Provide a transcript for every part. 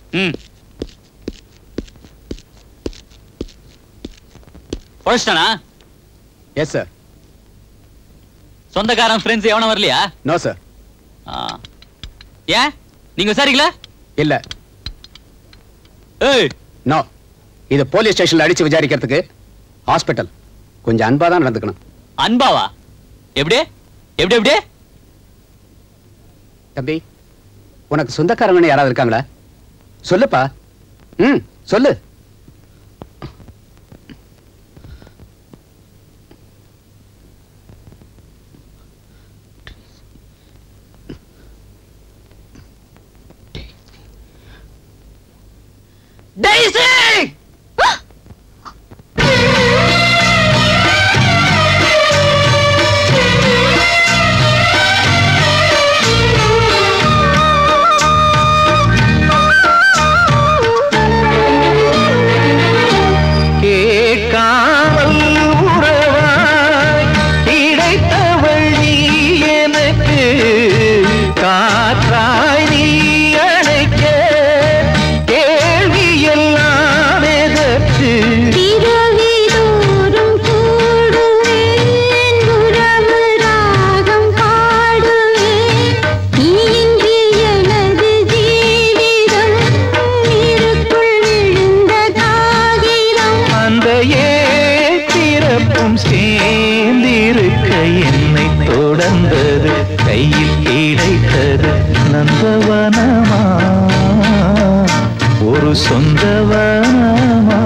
ம் பொழைச்சிட்டானா yes sir சொந்தக்காரன் ஃப்ரெண்ட்ஸ் எவனும் வரலையா நோ சார் ஆ. ஏன் நீங்க விசாரிக்கல இல்ல ஏய் நோ இது போலீஸ் ஸ்டேஷன்ல அடிச்சு விசாரிக்கிறதுக்கு ஹாஸ்பிட்டல் கொஞ்சம் அன்பா தான் நடந்துக்கணும் அன்பாவா எப்படி எப்படி எப்படி தம்பி உனக்கு சொந்தக்காரங்கன்னு யாராவது இருக்காங்களா சொல்லுப்பா ம் சொல்லு டெய்ஸி கேட்காமல் உறவாய் கிடைத்தவள் நீ எனக்கு காற்றாய் நீ அணைக்க கேள்வி எல்லாம் எதற்கு இரவிதோறும் கூடுவேன் உறவு ராகம் பாடுவேன் நீ இன்றி எனது ஜீவிதம் நீருக்குள் விழுந்த காகிதம் அந்த ஏத்திறப்பும் சேர்ந்திருக்க என்னை தொடர்ந்தது கையில் கிடைத்தது நந்தவனமா ஒரு சொந்தவனமா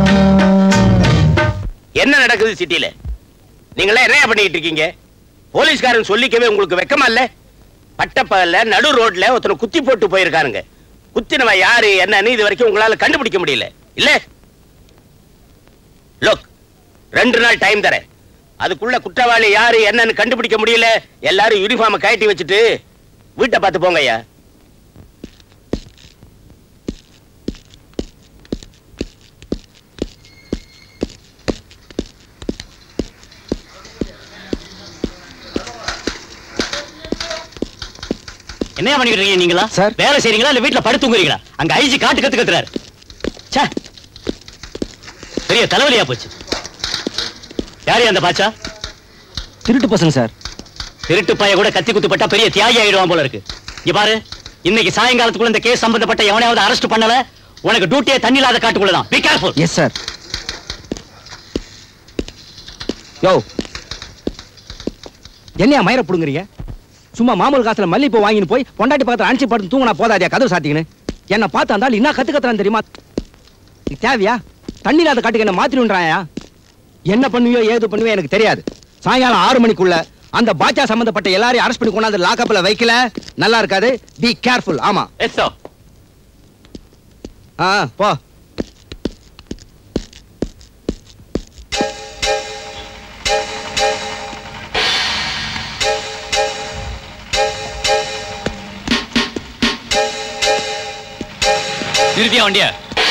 என்ன நடக்குது சிட்டில நீங்களே என்ன பண்ணிட்டு இருக்கீங்க போலீஸ்காரன் சொல்லிக்கவே உங்களுக்கு வெக்கமா இல்ல பட்டப்பகல்ல நடு ரோட்ல ஒருத்தனை குத்தி போட்டு போயிருக்காருங்க குத்தினவன் யாரு என்னன்னு இது வரைக்கும் உங்களால கண்டுபிடிக்க முடியல இல்ல லுக் ரெண்டு நாள் டைம் தரேன் அதுக்குள்ள குற்றவாளி யாரு என்னன்னு கண்டுபிடிக்க முடியல எல்லாரும் யூனிஃபார்மை கழட்டி வச்சுட்டு வீட்டை பார்த்து போங்க ஐயா என்ன பண்ணிட்டு இருக்கீங்க நீங்களா சார். வேலை செய்றீங்களா இல்ல வீட்ல படுத்து தூங்குறீங்களா அங்க ஐஜி காட்டு கத்து கத்துறாரு ச்சே பெரிய தலைவலியா போச்சு யாரு அந்த பாச்சா திருட்டு பசங்க சார் திருட்டு பைய கூட கத்தி குத்து பட்டா பெரிய தியாகி ஆயிடுவான் போல இருக்கு இங்க பாரு இன்னைக்கு சாயங்காலத்துக்குள்ள இந்த கேஸ் சம்பந்தப்பட்ட எவனையாவது அரெஸ்ட் பண்ணல உனக்கு டியூட்டியே தண்ணி இல்லாத காட்டுக்குள்ளதான் பி கேர்ஃபுல் எஸ் சார் யோ என்னையா மயிர புடுங்குறீங்க சும்மா மாமூல் காசுல மல்லிப்பூ வாங்கின்னு போய் பொண்டாட்டி பக்கத்துல அனுப்பிச்சு படுத்து தூங்கினா போதாதியா கதவு சாத்திங்கன்னு என்ன பார்த்து அந்த ஆள் என்ன கத்து கத்துறான் தெரியுமா இது தேவையா தண்ணி இல்லாத காட்டுக்கு என்ன மாத்திருன்றாயா என்ன பண்ணுவியோ ஏது பண்ணுவியோ எனக்கு தெரியாது சாயங்காலம் ஆறு மணிக்குள்ள அந்த பாச்சா சம்பந்தப்பட்ட எல்லாரையும் அரெஸ்ட் பண்ணி கொண்டாந்து லாக்கப்ல வைக்கல நல்லா இருக்காது பி கேர்ஃபுல் ஆமா எஸ் சார் ஆ போ நிறுத்தியா வண்டிய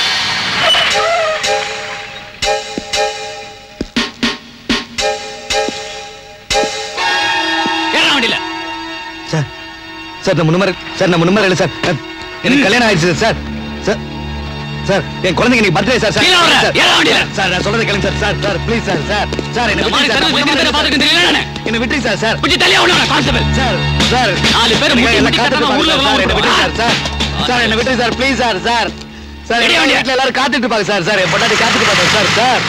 ஏறா வண்டியில சார் சார் நம்ம நம்பர் சார் நம்ம நம்பர் இல்லை சார் அஹ், எனக்கு கல்யாணம் ஆயிடுச்சு சார் சார் சார் என் குழந்தைங்க இன்னைக்கு பர்த்டே சார் சார் கீழே வர்ற, சார், ஏறு வண்டியில. சார் நான் சொல்றதை கேளுங்க sir sir sir please sir sir sir என்ன இந்த மாதிரி விட்டுருங்க சார் கனவு நம்ம எத்தனை நம்பர் பார்த்துட்டு இல்லை தெரியல சார். நானு. என்ன விட்டுருங்க சார் சார் கொஞ்சம் தள்ளியா விடுங்க கான்ஸ்டபிள் சார் சார் நாலு பேர் எனக்கு முட்டி எல்லாம் முட்டி காத்துட்டு கட்டமா இருப்பாங்க ஊர்ல சார் என்ன விட்டுருங்க சார் விடுவாங்க. சார் சார் என்ன விட்டுருங்க sir please sir sir sir வெளியே எங்க வாங்க. வீட்டுல எல்லாரும் காத்துட்டு இருப்பாங்க சார் சார் என் பொண்டாட்டி காத்துட்டு இருப்பாங்க சார் சார்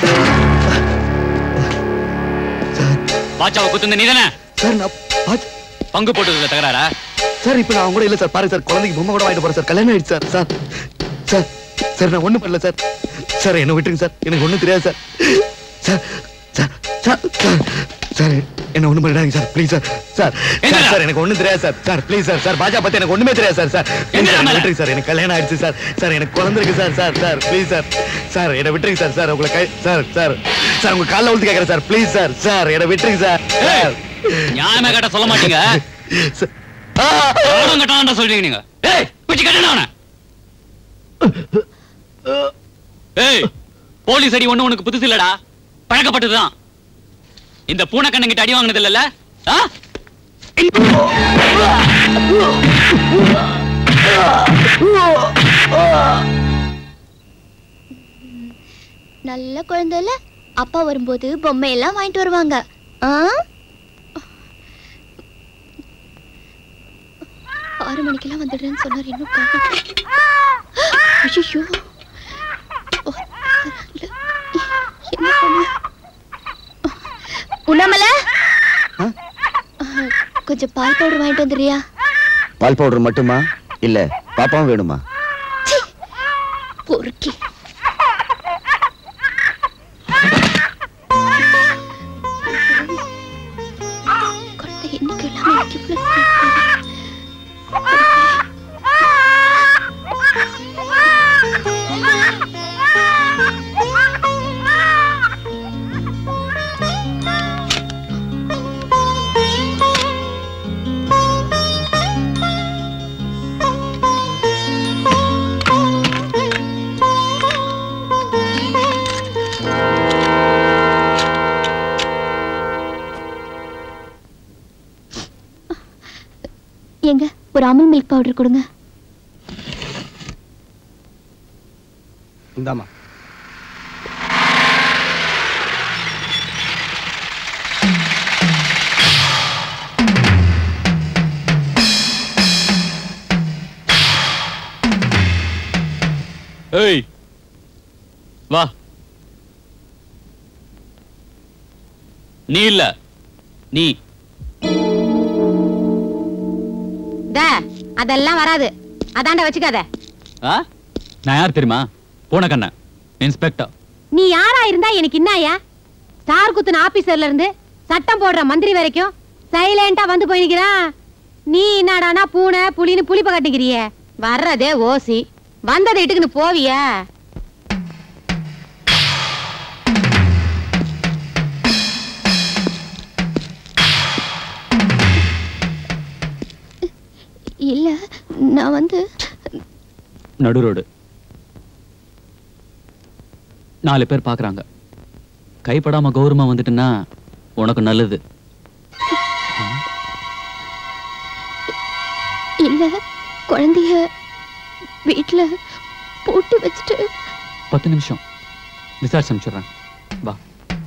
பாச்சாவை குத்துந்த நீதானே சார் நான் பாத்து- பங்கு போட்டதுல தகராறா சார் இப்போ நான் அவங்க கூட இல்ல சார் பாருங்க சார் குழந்தைக்கு பொம்மை கூட வாங்கிட்டு போறேன் சார் கல்யாணம் ஆயிடுச்சு சார் சார் சார் சார் நான் ஒண்ணும் பண்ணல சார் சார் என்ன விட்டுருங்க சார் எனக்கு ஒண்ணும் தெரியாது sir sir sir sir sir sir என்ன ஒண்ணும் பண்ணிடாதீங்க சார் ப்ளீஸ் சார் சார் எங்கடா? சார் சார் எனக்கு ஒண்ணும் தெரியாது sir sir please sir sir பாஜா பத்தி எனக்கு ஒண்ணுமே தெரியாது சார் சார் please எங்கடா சார், என்னை மேல? விட்டுருங்க சார் எனக்கு கல்யாணம் ஆயிடுச்சு சார் சார் எனக்கு குழந்தை இருக்கு sir sir sir please sir sir என்னை விட்டுருங்க சார் சார் உங்களை கை சார் சார் சார் உங்க காலைல ஊத்தி கேட்கறேன் சார் ப்ளீஸ் சார் சார் என்னை விட்டுருங்க சார் சார் நியாயமா கேட்டா சொல்ல மாட்டீங்க சார். ஆ! ஆடம் கட்டாண்டா சொல்றீங்க நீங்க ஏய் குச்சி கட்டணும் அவனை ஏய் போலீஸ் அடி ஒண்ணு உனக்கு புதுசு இல்லடா பழக்கப்பட்டதுதான் இந்த பூனைக்கண்ணன் கிட்ட அடி வாங்கினது இல்லல்ல ஆ? நல்ல குழந்தைல அப்பா வரும்போது பொம்மை எல்லாம் வாங்கிட்டு வருவாங்க ஆ? ஆறு மணிக்கெல்லாம் வந்துடுறேன்னு சொன்னார் இன்னும் ஐயோ என்ன பண்ண உண்ணாமல கொஞ்சம் பால் பவுடர் வாங்கிட்டு வந்துடுறியா பால் பவுடர் மட்டுமா இல்ல பாப்பாவும் வேணுமா பொறுக்கி குழந்தை என்னைக்கு இல்லாம எனக்கு இவ்வளவு சிரிப்பு. ஏங்க ஒரு அமுல் மில்க் பவுடர் கொடுங்க இந்தாமா ஏய் வா நீ இல்ல நீ டே, அதெல்லாம் வராது அதாண்ட வச்சுக்காத ஆ? நான் யார் தெரியுமா போன கண்ண இன்ஸ்பெக்டர் நீ யாரா இருந்தா எனக்கு இன்னாயா ஸ்டார் குத்துன ஆபீசர்ல இருந்து சட்டம் போடுற மந்திரி வரைக்கும் சைலண்டா வந்து போய் நிக்கிறான் நீ என்னடானா பூனை புலின்னு புளிப்ப கட்டிக்கிறியே வர்றதே ஓசி வந்ததை இட்டுக்குன்னு போவியா இல்ல நான் வந்து நடு ரோடு நாலு பேர் பாக்குறாங்க கைப்படாம கௌரவமா வந்துட்டுன்னா உனக்கு நல்லது இல்ல குழந்தைய வீட்ல போட்டு வச்சுட்டு பத்து நிமிஷம் விசாரிச்சு அனுப்பிச்சுடுறேன் வா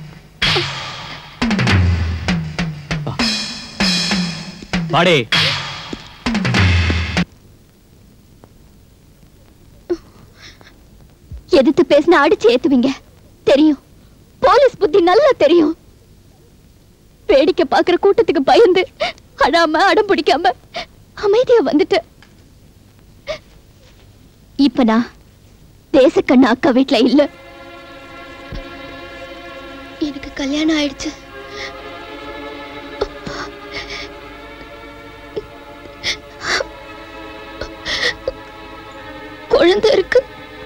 வா. வாடே எதிர்த்து பேசினா அடிச்சு ஏத்துவீங்க தெரியும் போலீஸ் புத்தி நல்லா தெரியும் வேடிக்கை பாக்குற கூட்டத்துக்கு பயந்து அழாம அடம் பிடிக்காம அமைதியா வந்துட்டு இப்ப நான் தேசக்கண்ணு அக்கா வீட்ல இல்ல எனக்கு கல்யாணம் ஆயிடுச்சு குழந்தை இருக்கு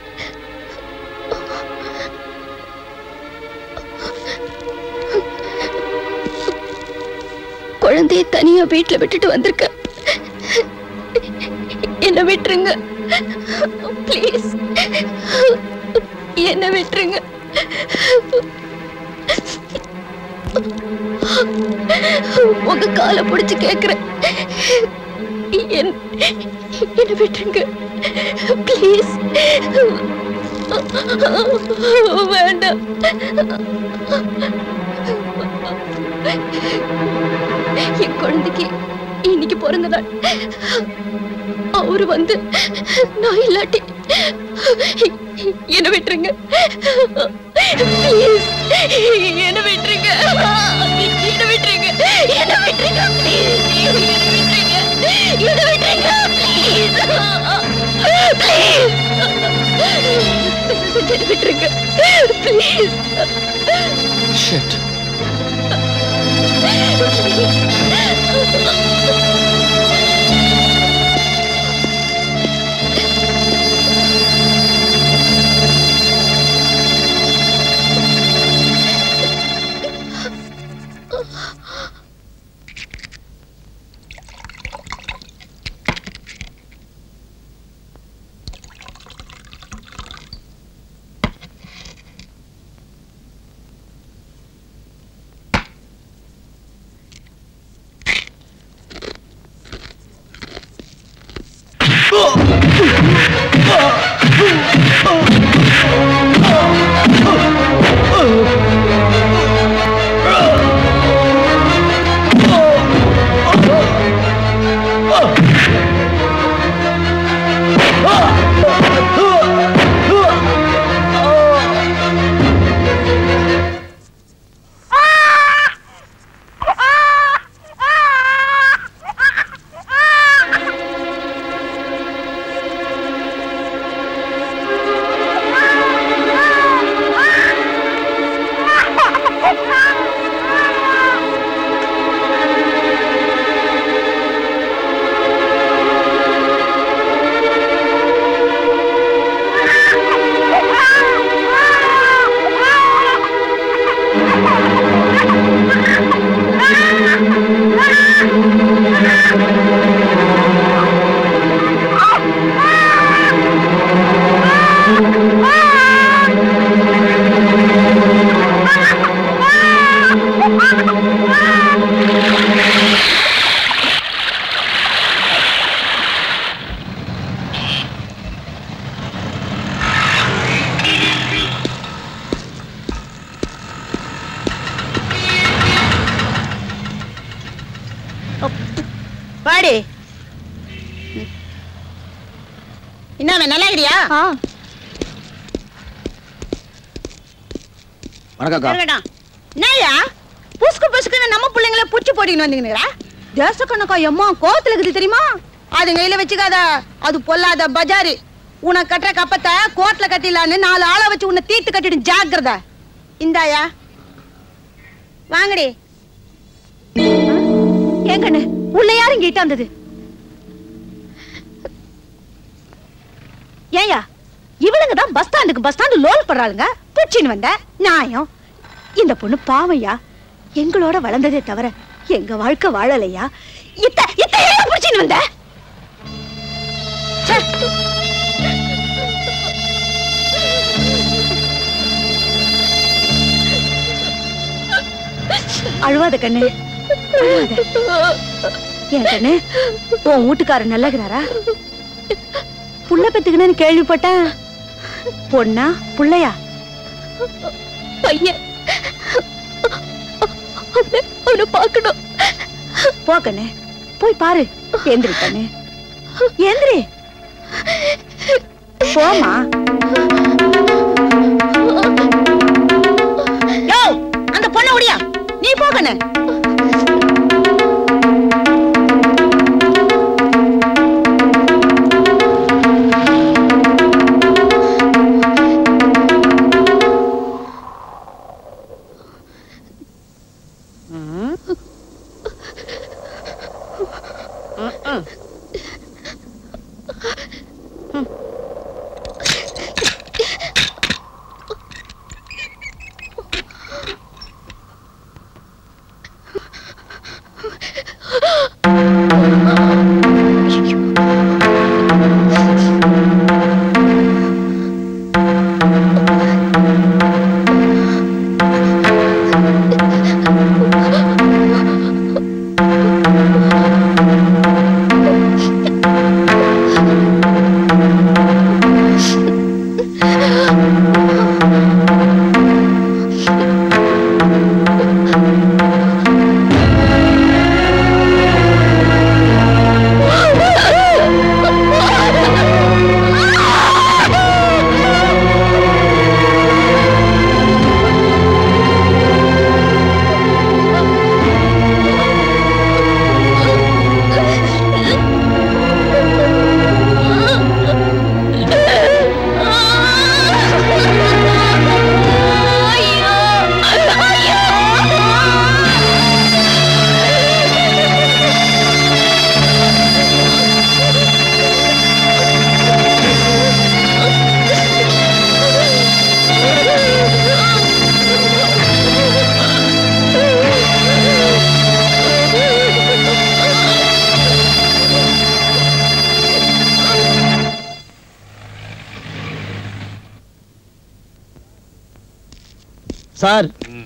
குழந்தைய தனியா வீட்டுல விட்டுட்டு வந்திருக்க என்ன விட்டுருங்க ப்ளீஸ் என்ன விட்டுருங்க உங்க காலை பிடிச்சு கேக்குறேன் என்- என்ன விட்டுருங்க ப்ளீஸ் வேண்டாம் என் குழந்தைக்கு இன்னைக்கு பிறந்த நாள் அவரு வந்து நான் இல்லாட்டி என்ன விட்டுருங்க Please, என்ன விட்டுருங்க என்ன விட்டுருங்க என்ன விட்டுருங்க please. என்ன விட்டுருங்க ப்ளீஸ் ப்ளீஸ் என்ன விட்டுருங்க ப்ளீஸ் ஷிட் பாடி என்ன நல்லா இருக்கிறியா வணக்கம்க்கா இருக்கட்டும் என்னய்யா புசுக்கு புசுக்குன்னு நம்ம பிள்ளைங்கள புடிச்சு போட்டின்னு வந்தீங்கடா தேச கணக்கா எம்மா கோவத்துல இருக்குது தெரியுமா அது கையில வச்சுக்காத அது பொல்லாத பஜாரு உனக்கு கட்டுற கப்பத்தை கோட்ல கட்டிடலான்னு நாலு ஆளை வச்சு உன்னை தீர்த்து கட்டிட்டு ஜாக்கிரதை இந்தாயா வாங்கடி ஏன் கண்ணு உள்ள யாரும் கேட்டா வந்தது ஏயா இவளுங்க தான் பஸ் ஸ்டாண்டுக்கு பஸ் ஸ்டாண்டு லோல் பண்றாளுங்க புடிச்சின்னு வந்த நியாயம் இந்த பொண்ணு பாவையா எங்களோட வளர்ந்ததே தவிர எங்க வாழ்க்கை வாழலையா இத்த இத்த ஏன் புடிச்சின்னு வந்த ச்சே. அழுவாத கண்ணு அழுவாத. ஏன் கண்ணு உன் வீட்டுக்காரர் நல்லகிறாரா புள்ள பெத்துக்கணும்னு கேள்விப்பட்டேன் பொண்ணா புள்ளையா பையன் அவனை அவனை பார்க்கணும் போ கண்ணு போய் பாரு ஏந்திரி கண்ணு ஏந்திரி போமா யோ அந்த பொண்ண ஒடியா நீ போ கண்ணு சார்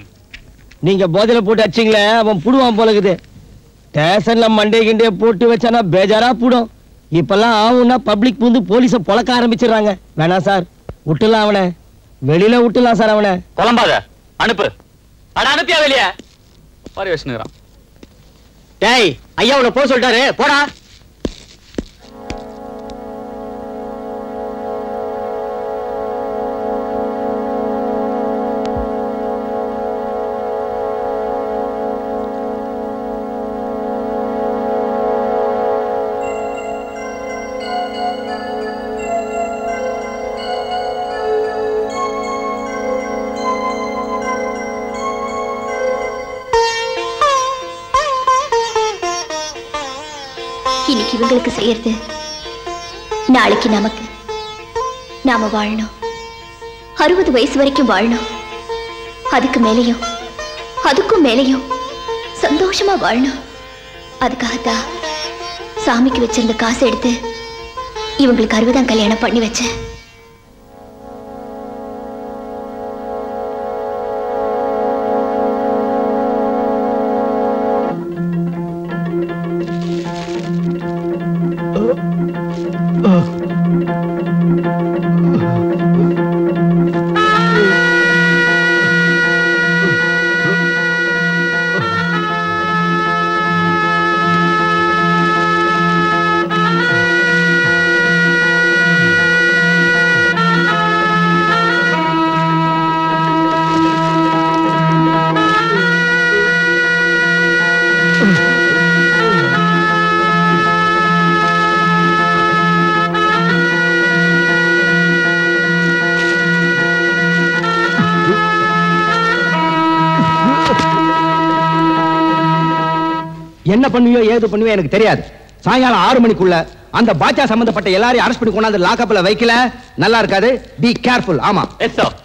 நீங்க போதையில போட்டு அடிச்சீங்களே அவன் புடுவான் போல இருக்குது ஸ்டேஷன்ல மண்டே கிண்டே போட்டு வச்சானா பேஜாரா புடும் இப்பெல்லாம் ஆகும்னா பப்ளிக் புந்து போலீஸ பொழக்க ஆரம்பிச்சிடுறாங்க வேணாம் சார் விட்டுலாம் அவனை வெளியில விட்டுலாம் சார் அவனை குழம்பாத அனுப்பு அட அனுப்பியா வெளிய பாரு வச்சுனுறான் டேய் ஐயா உன்னை போக சொல்லிட்டாரு போடா இன்னைக்கு இவங்களுக்கு செய்யறது நாளைக்கு நமக்கு நாம வாழணும் அறுபது வயசு வரைக்கும் வாழணும் அதுக்கு மேலேயும் அதுக்கும் மேலேயும் சந்தோஷமா வாழணும் அதுக்காகத்தான் சாமிக்கு வச்சிருந்த காசை எடுத்து இவங்களுக்கு அறுபதாம் கல்யாணம் பண்ணி வச்சேன் என்ன பண்ணுவியோ ஏது பண்ணுவியோ எனக்கு தெரியாது சாயங்காலம் ஆறு மணிக்குள்ள அந்த பாட்சா சம்பந்தப்பட்ட எல்லாரையும் அரெஸ்ட் பண்ணி கொண்டாந்து லாக்அப்ல வைக்கல நல்லா இருக்காது பி கேர்ஃபுல் ஆமா எஸ் சார்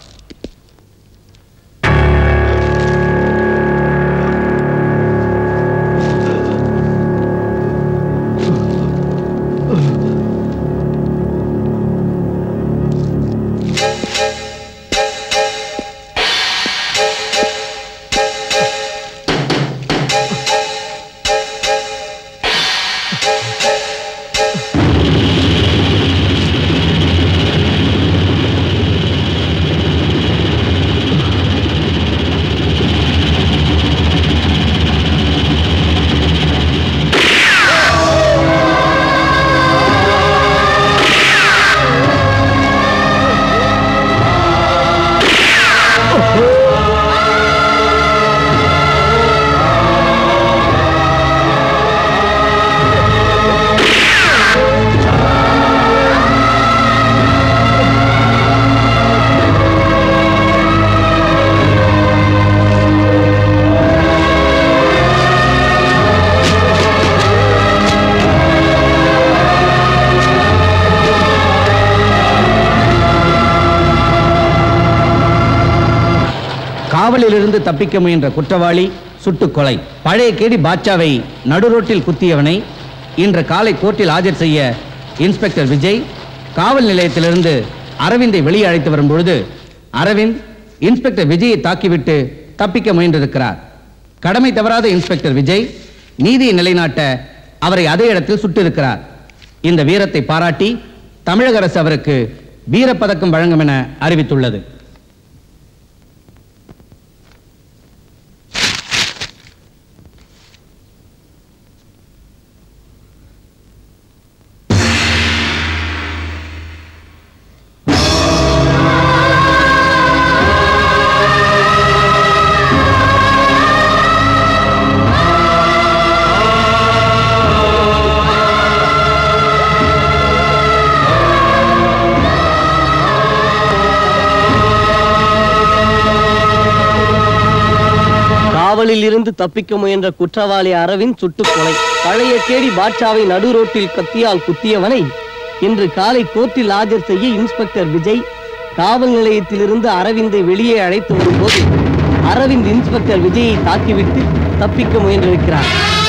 காவலிலிருந்து தப்பிக்க முயன்ற குற்றவாளி சுட்டுக் கொலை பழைய கேடி பாட்சாவை நடுரோட்டில் குத்தியவனை இன்று காலை கோர்ட்டில் ஆஜர் செய்ய இன்ஸ்பெக்டர் விஜய் காவல் நிலையத்திலிருந்து அரவிந்தை வெளியே அழைத்து வரும் பொழுது அரவிந்த் இன்ஸ்பெக்டர் விஜயை தாக்கிவிட்டு தப்பிக்க முயன்றிருக்கிறார் கடமை தவறாத இன்ஸ்பெக்டர் விஜய் நீதியை நிலைநாட்ட அவரை அதே இடத்தில் சுட்டிருக்கிறார் இந்த வீரத்தை பாராட்டி தமிழக அரசு அவருக்கு வீரப்பதக்கம் வழங்கும் என அறிவித்துள்ளது காவலில் இருந்து தப்பிக்க முயன்ற குற்றவாளி அரவிந்த் சுட்டுக் கொலை பழைய கேடி பாட்சாவை நடு ரோட்டில் கத்தியால் குத்தியவனை இன்று காலை கோர்ட்டில் ஆஜர் செய்ய இன்ஸ்பெக்டர் விஜய் காவல் நிலையத்திலிருந்து அரவிந்தை வெளியே அழைத்து வரும்போது அரவிந்த் இன்ஸ்பெக்டர் விஜயை தாக்கிவிட்டு தப்பிக்க முயன்றிருக்கிறார்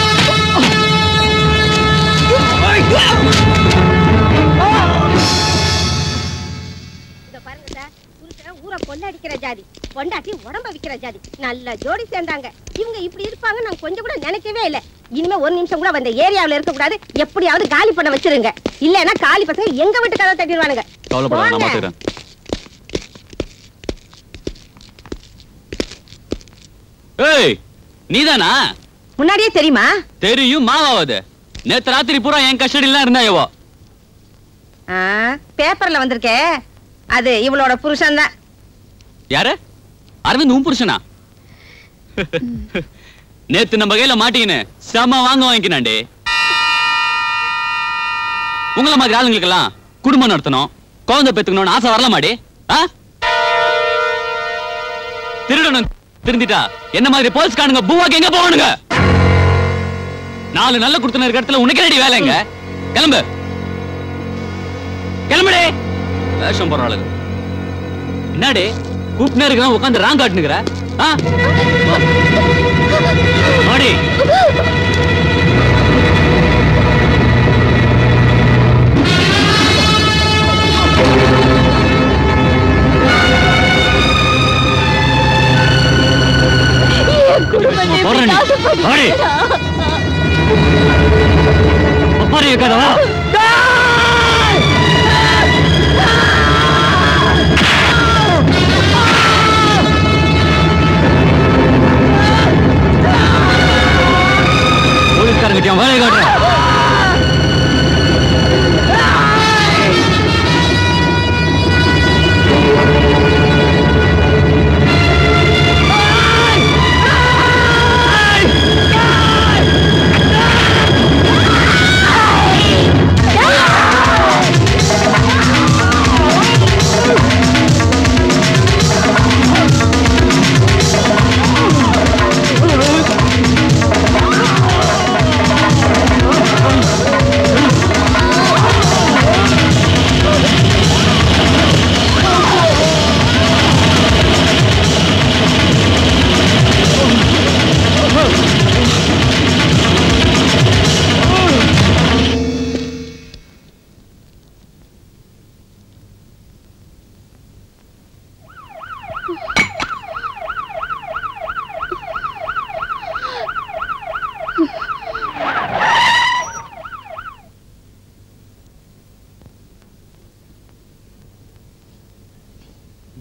இங்க பாருங்க சார் புருஷன் ஊரை கொள்ளடிக்கிற ஜாதி பொண்டாட்டி உடம்ப விக்கிற ஜாதி நல்ல ஜோடி சேர்ந்தாங்க இவங்க இப்படி இருப்பாங்க நான் கொஞ்சம் கூட நினைக்கவே இல்ல இனிமே ஒரு நிமிஷம் கூட அந்த ஏரியாவுல இருக்க கூடாது எப்படியாவது காலி பண்ண வச்சிருங்க இல்லன்னா காலி பசங்க எங்க வீட்டு கதை தட்டிடுவானுங்க கவலைப்படாத நான் போங்க. பாத்துக்கிறேன் ஏய் நீதானா முன்னாடியே தெரியுமா தெரியும் மாவாவது நேத்து ராத்திரி பூரா என் கஸ்டடியில இருந்தாயவோ ஆ, பேப்பர்ல வந்திருக்கே அது இவளோட புருஷன் தான் யாரு அரவிந்த் உன் புருஷனா நேத்து நம்ம கையில மாட்டீங்கன்னு செம வாங்க வாங்கிக்கினாண்டே உங்கள மாதிரி ஆளுங்களுக்கெல்லாம் குடும்பம் நடத்தணும் குழந்தை பெத்துக்கணும்னு ஆசை வரலாமாடி ஆ திருடணும் திருந்திட்டா என்ன மாதிரி போலீஸ்காரனுங்க பூவாக்கு எங்க போவானுங்க நாலு நல்ல கொடுத்தன இருக்க இடத்துல உனக்கு ரெடி வேலைங்க கிளம்பு கிளம்புடே வேஷம் போற ஆளுங்க என்னடே கூப்பிட்டே இருக்கலாம் உட்காந்து ராங் காட்டுனுக்குற ஆ வா. வாடி என் குடும்பத்தை இப்படி போடுறேன் நீ. நாசப்படுத்திட்டா. வாடி. ஒப்பாரி வைக்காத வா போலீஸ்காரங்கிட்ட வேலையை காட்டுறேன் ஆ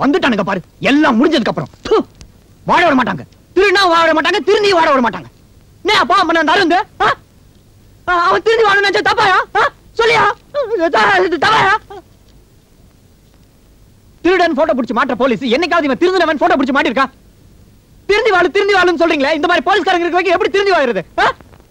வந்துட்டானுங்க பாரு எல்லாம் முடிஞ்சதுக்கு அப்புறம் ப்பு, வாழ விட மாட்டாங்க திருநா வாழ விட மாட்டாங்க திருந்தி வாழ விட மாட்டாங்க என்ன அப்பா பண்ண அந்த அருந்து ஆ? ஆ, அவன் திருந்தி வாழ நினைச்சா தப்பாயா ஆ? சொல்லியா த- இது தப்பாயா திருடன் போட்டோ பிடிச்சு மாட்ட போலீஸ் என்னைக்காவது இவன் திருந்தினவன் போட்டோ பிடிச்சு மாட்டிருக்கா திருந்தி வாழு திருந்தி வாழுன்னு சொல்றீங்களே இந்த மாதிரி போலீஸ்காரங்க இருக்க வரைக்கும் எப்படி திருந்தி வாழுறது ஆ?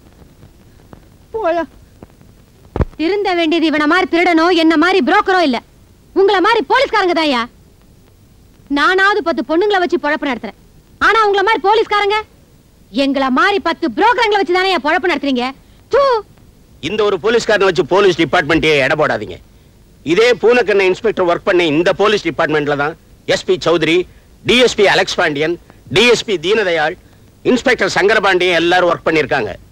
போயா திருந்த வேண்டியது இவன மாதிரி திருடனோ என்ன மாதிரி புரோக்கரோ இல்ல உங்கள மாதிரி போலீஸ்காரங்க தான்யா நானாவது பத்து பொண்ணுங்களை வச்சு பொழப்பு நடத்துறேன் ஆனா உங்கள மாதிரி போலீஸ்காரங்க எங்கள மாதிரி பத்து புரோக்கரங்களை வச்சு தானே பொழப்பு நடத்துறீங்க தூ இந்த ஒரு போலீஸ்காரனை வச்சு போலீஸ் டிபார்ட்மெண்ட்டே எடை போடாதீங்க இதே பூனக்கண்ண இன்ஸ்பெக்டர் ஒர்க் பண்ண இந்த போலீஸ் டிபார்ட்மெண்ட்ல தான் SP Chaudhary DSP Alex Pandian DSP Deenadayal inspector Sankarapandian எல்லாரும் ஒர்க் பண்ணிருக்காங்க